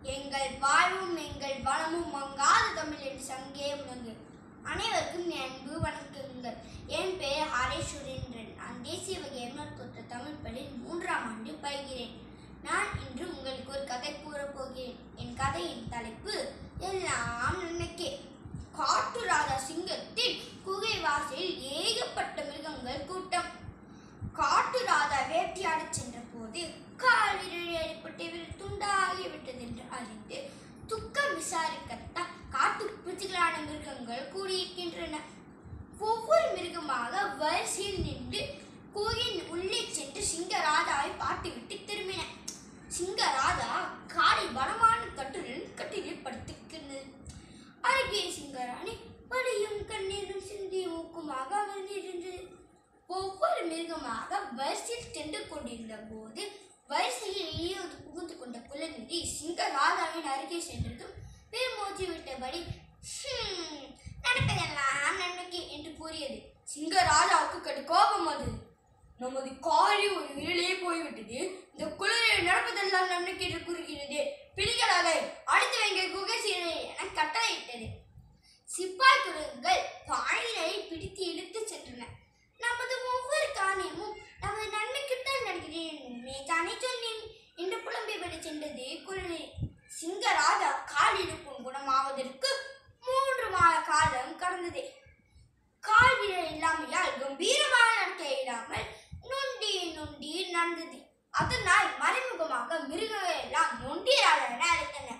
எங்கள் வாழ்வும் எங்கள் வளமும் மங்காத தமிழ் என்று சங்கே உணர்ந்து அனைவருக்கும் என் அன்பு வணக்கங்கள் என் பெயர் ஹரேஷ் சுரேந்திரன் நான் தேசிய வகை எம்எல் தொற்ற தமிழ் பள்ளியில் மூன்றாம் ஆண்டு பயிகிறேன் நான் இன்று உங்களுக்கு ஒரு கதை கூறப் போகிறேன் என் கதையின் தலைப்பு எல்லாம் நன்மைக்கே காட்டு ராஜா சிங்கத்தின் குகை வாசலில் ஏகப்பட்ட மிருகங்கள் கூட்டம் காட்டு ராஜா வேட்டையாடச் சென்ற போது கால் விரல் ஏற்பட்டு விரல் துண்டாகி விட்டது என்று அறிந்து துக்கம் விசாரிக்கத்தான் காட்டு பூச்சிகளான மிருகங்கள் கூடியிருக்கின்றன ஒவ்வொரு மிருகமாக வரிசையில் நின்று கோயின் உள்ளே சென்று சிங்கராஜாவை பார்த்துவிட்டு திரும்பின சிங்கராஜா காடில் பலமான கட்டுடன் கட்டிலில் படுத்திருக்கிறது அருகே சிங்கராணி வலியும் கண்ணீரும் சிந்திய மூக்குமாக அமர்ந்திருந்தது ஒவ்வொரு மிருகமாக வரிசையில் சென்று கொண்டிருந்த போது வரிசையில் இழியோடு புகுந்து கொண்ட குலநிதி சிங்கராஜாவின் அருகே சென்றதும் பெருமூச்சு விட்டபடி "ஹம், நடப்பதெல்லாம் நன்மைக்கு என்று கூறியது சிங்கராஜாவுக்கு கடு கோபம் அது நமது காரி ஒரு விரலே போய்விட்டது இந்த குளிரில் நடப்பதெல்லாம் நன்மைக்கு என்று கூறுகிறது பிடிக்கிறாதே அடுத்து வைங்க குகை சீரை என கட்டளையிட்டது சிப்பாய் குரங்குகள் பாணிகளை பிடித்து இழுத்து சென்றன நமது ஒவ்வொரு காரியமும் நமது நன்மைக்குத்தான் நடக்கிறேன் உண்மையை தானே சொன்னேன் என்று புலம்பிபடி சென்றது குழந்தை சிங்கராஜா கால் இழுக்கும் குணமாவதற்கு மூன்று மாத காலம் கடந்தது கால் விரல் இல்லாமையால் கம்பீரமான நடக்க இல்லாமல் நொண்டி நொண்டி நடந்தது அதனால் மறைமுகமாக மிருகங்கள் எல்லாம் நொண்டியாளர் என அழைத்தன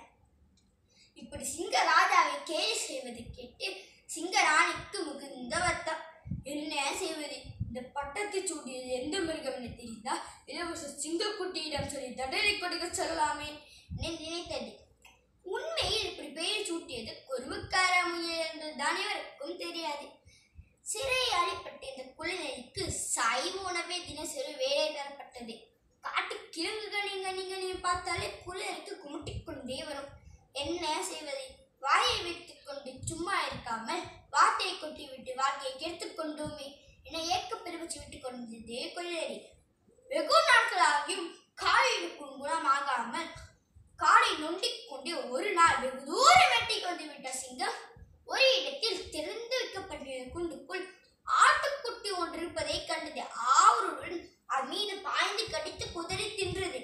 இப்படி சிங்கராஜாவை கேலி செய்வது கேட்டு சிங்கராணிக்கு மிகுந்த வருத்தம் என்ன செய்வது இந்த பட்டத்தை சூடியது எந்த மிருகம் என தெரிந்தா இலவச சிங்கக்குட்டியிடம் சொல்லி தண்டனை கொடுக்க சொல்லலாமே என நினைத்தது உண்மையில் இப்படி பெயர் சூட்டியது குருவுக்கார முயல் என்பது அனைவருக்கும் தெரியாது சிறையில் அடைப்பட்ட இந்த குழந்தைக்கு சைவ உணவே தினசரி வேலை தரப்பட்டது காட்டு கிழங்குகளின் கனிகளையும் பார்த்தாலே குளிருக்கு குமுட்டிக் கொண்டே வரும் என்ன செய்வது வாயை வைத்துக் கொண்டு சும்மா இருக்காமல் வார்த்தையை கொட்டி விட்டு வாழ்க்கையை கெடுத்துக் கொண்டோமே என ஏக்க பெருமிச்சு விட்டுக் கொண்டது கொள்ளரி வெகு நாட்களாகியும் காலை இருக்கும் குணமாகாமல் காலை நொண்டிக் கொண்டு ஒரு நாள் வெகு தூரம் வெட்டிக் வந்து விட்ட சிங்கம் ஒரு இடத்தில் திறந்து வைக்கப்பட்டிருந்த குண்டுக்குள் ஆட்டுக்குட்டி ஒன்று இருப்பதை கண்டது ஆவருடன் அது மீது பாய்ந்து கடித்து குதறி தின்றது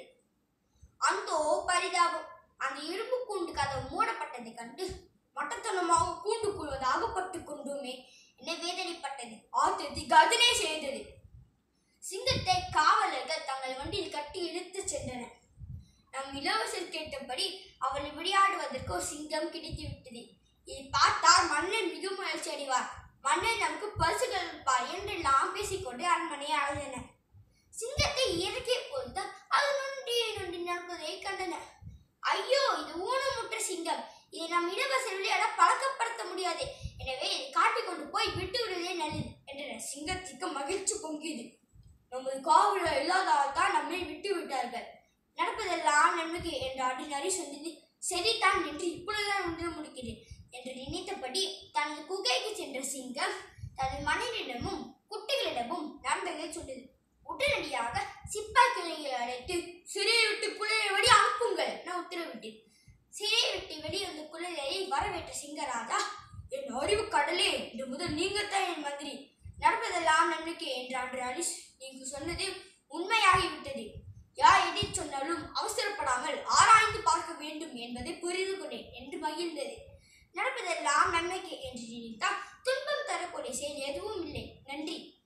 அந்தோ பரிதாபம் அந்த இரும்பு கூண்டு கதவு மூடப்பட்டதை கண்டு மட்டத்தனமாக கூண்டுக்குள் வந்து அகப்பட்டு கொண்டோமே என வேதனைப்பட்டது ஆத்ததி கதனை செய்தது சிங்கத்தை காவலர்கள் தங்கள் வண்டியில் கட்டி இழுத்துச் சென்றனர் நம் இளவரசர் கேட்டபடி அவனை விளையாடுவதற்கு ஒரு சிங்கம் கிடைத்து விட்டது இதை பார்த்தால் மன்னன் மிக மகிழ்ச்சி அடைவார் மன்னன் நமக்கு பரிசுகள் இருப்பார் என்றெல்லாம் பேசிக்கொண்டு அரண்மனையை அடைந்தனர் சிங்கத்தை இறக்கிய போதுதான் அது நொண்டி நொண்டி நடப்பதை கண்டனர் ஐயோ இது ஊனமுற்ற சிங்கம் இதை நம் இளவரசர் விளையாட பழக்கப்படுத்த முடியாது எனவே இதை காட்டிக் கொண்டு போய் விட்டு விடுவதே நல்லது என்றனர் சிங்கத்திற்கு மகிழ்ச்சி பொங்கியது நமது காவலர் இல்லாததால் தான் நம்மை விட்டு விட்டார்கள் நடப்பதெல்லாம் நன்மைக்கு என்று ஆர்டினரி சொன்னது சரிதான் என்று இப்பொழுதுதான் உணர முடிக்கிறேன் என்று நினைத்தபடி தனது குகைக்கு சென்ற சிங்கம் தனது மனைவியிடமும் குட்டிகளிடமும் நடந்ததை சொன்னது உடனடியாக சிப்பாய் கிளைகளை அழைத்து சிறையை விட்டு குளிரை வழி அனுப்புங்கள் என உத்தரவிட்டேன் சிறையை விட்டு வெளிவந்த குளிரை வரவேற்ற சிங்கராஜா என் அறிவு கடலே இன்று முதல் நீங்கத்தான் என் மந்திரி நடப்பதெல்லாம் நம்பிக்கை என்று அன்று அலிஸ் நீங்க சொன்னது உண்மையாகிவிட்டது யார் எதை சொன்னாலும் அவசரப்படாமல் ஆராய்ந்து பார்க்க வேண்டும் என்பதை புரிந்து கொண்டேன் என்று மகிழ்ந்தது நடப்பதெல்லாம் நன்மைக்கு என்று நினைத்தால் துன்பம் தரக்கூடிய செயல் எதுவும் இல்லை நன்றி